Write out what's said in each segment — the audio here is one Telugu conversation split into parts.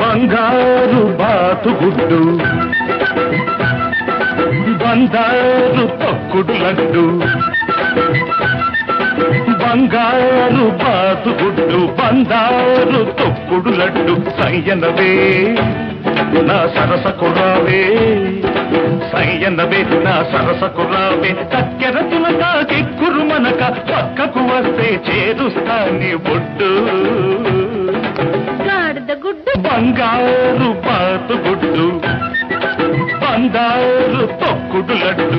బంగారు బాతుగుడ్డు బంగారు తొక్కుడు లడ్డు బంగారు బాతుగుడ్డు బంగారు తొక్కుడు లడ్డు సయ్యనవే నా సరస కుర్రావే సయ్యనవే నా సరస కుర్రావే కక్కెర తునక కిక్కురు మనక పక్కకు వస్తే చేరుస్తాని ఒడ్డు గాడిద గుడ్డు బంగారు బాతుగుడ్డు బంగారు తొక్కుడు లడ్డు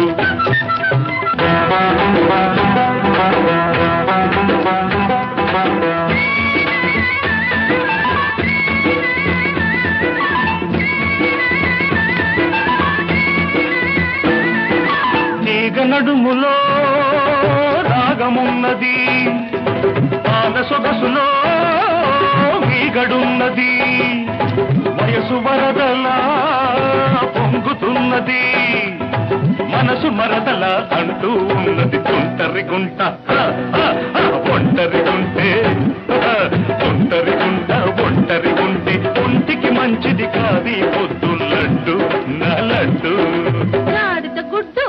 తీగ నడుములో రాగమున్నది పాద సొగసులో వీగడున్నది వయసు వరదలా పొంగుతున్నది మనసు మరదల అంటూ ఉన్నది తుంటరి గుంట హ, హ, హ, ఒంటరి గుంటే హ, ఒంటరి గుంట ఒంటరి గుంటే ఒంటికి మంచిది కాది పొద్దు లడ్డు నా లడ్డు గాడిద గుడ్డు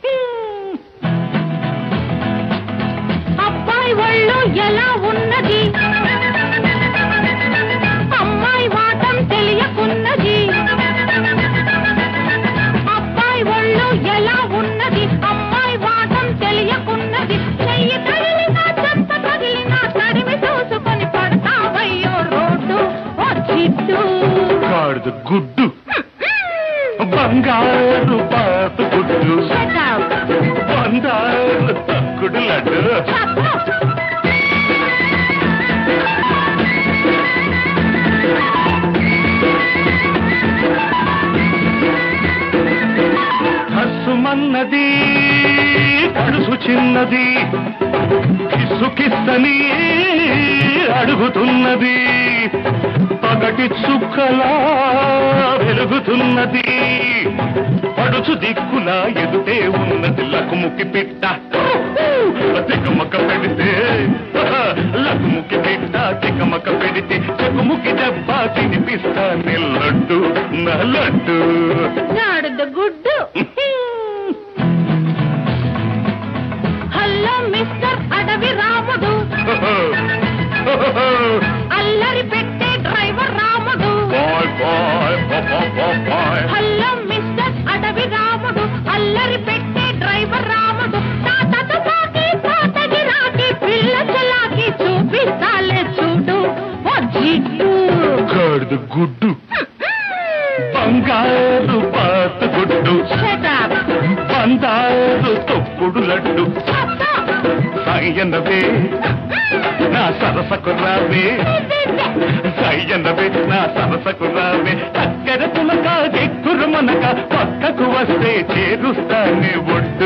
అబ్బాయి ఒళ్ళు ఎలా ఉన్నది అమ్మాయి వాటం తెలియకున్నది అబ్బాయి ఒళ్ళు ఎలా ఉన్నది అమ్మాయి వాటం తెలియకున్నది చెయ్యి తగిలినా చెత్త తగిలినా తడిమి చూసుకొని పడతావయ్యో రోడ్డు ఓ చిట్టు గాడిద గుడ్డు బంగారు పాత గుడ్డు Shut up. బంగారు తక్కుడు లడ్డు Shut up. హస్సుమన్నది కడుసు చిన్నది కిస్సు కిస్సని అడుగుతున్నది పగటి చుక్కలా వెలుగుతున్నది పడుచు దిక్కులా ఎదుటే ఉన్నది లకుముకి పిట్ట తికమక పెడితే లకుముకి పిట్ట తికమక పెడితే చెకుముకి దెబ్బ తినిపిస్తా లడ్డు నా లడ్డు గాడిద గుడ్డు హలో మిస్టర్ అడవి రాముడు అల్లరి పెట్టే driver Ramudu bye bye bye bye hello mister Adavi Ramudu అల్లరి పెట్టే డ్రైవర్ రాముడు తాతత పాకి తాతకి రాకి పిల్ల చలాకి చూపిస్తాలే చూడు ఓ జిడ్డు గాడిద గుడ్డు బంగారు పాత గుడ్డు Shut up. బంగారు తొక్కుడు లడ్డు Shut up. సాయన్నవే నా సరసకు రావే సాయన్నవే నా సరసకు రావే చక్కెర తులక దిక్కురు మనక పక్కకు వస్తే చేరుస్తానే ఒడ్డు